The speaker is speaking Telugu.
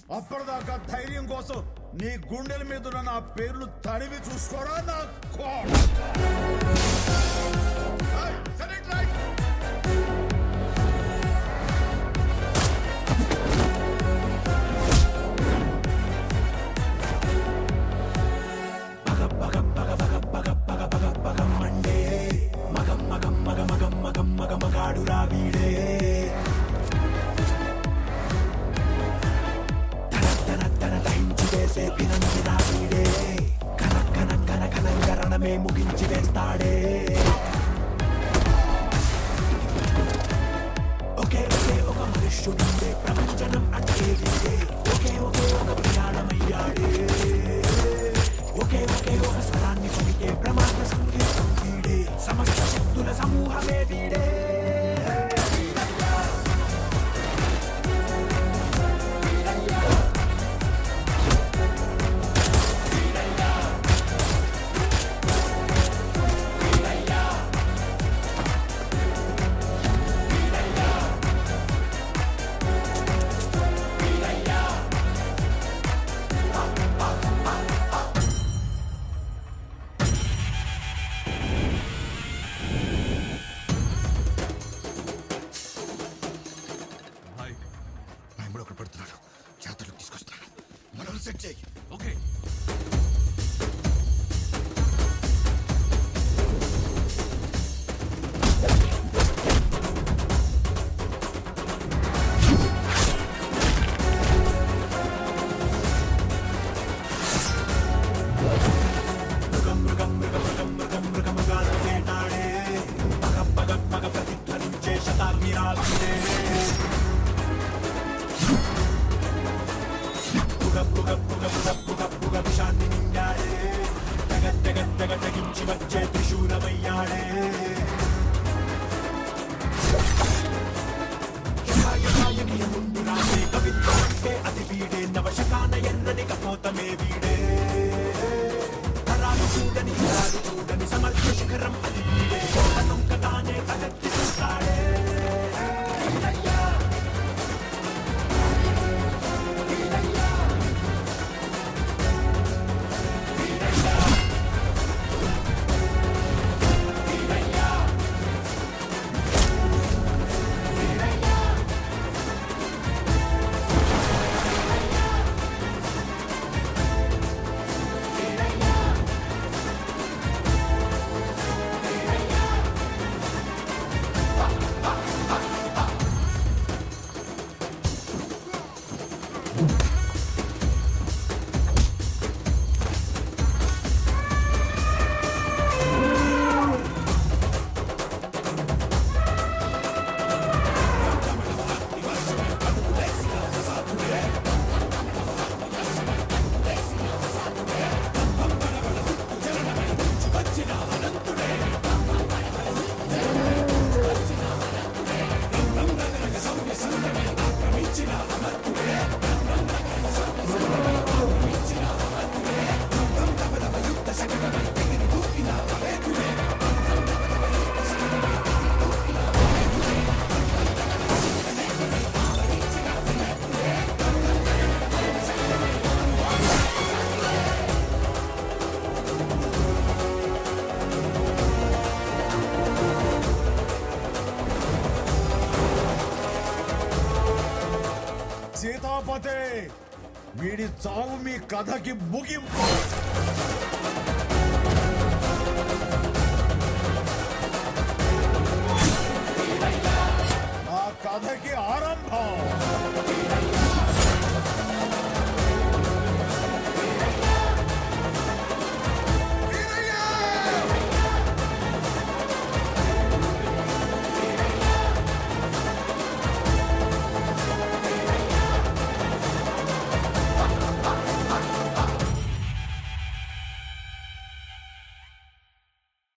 అప్పటిదాకా ధైర్యం కోసం నీ గుండెల మీద ఉన్న నా పేర్లు తడివి చూసుకోరా నా కోడ ఏయ్, set it right. ముగించి వేస్తాడే ఒకే ఒకే ఒక మనుష్యుడుండే ప్రపంచనం అంటే వీడే ఒకే ఒకే ఒక ప్రయాణమయ్యాడే ఒకే ఒకే ఒక స్వరాన్ని పలికే ప్రమాద సంగీతం వీడే సమస్త శక్తుల సమూహమే వీడే మా ఎంబడి ఒకడు పడుతున్నాడు జాతరలోకి తీసుకొస్తున్నాను మనం సెట్ చేయి ఓకే మృగముగాను వేటాడే పగ పగ పగ ప్రతిధ్వనించే శతాగ్నిరాలుడే పుగ పుగ పుగ పుగ పుగ పుగ విషాన్ని నిండాడే తెగ తెగ తెగ తెగించి వచ్చే త్రిశూలమయ్యాడే యథాయథాయకి ముందు రాసే కవిత్వం అంటే అది వీడే నవశకాన ఎన్నని కపోతమే వీడే తరాలు చూడని తరాలు చూడని సమర్థ శిఖరం అది వీడే తనొక్క తానే తలెత్తి చూస్తాడే సీతాపతే వీడి చావు మీ కథకి ముగింపు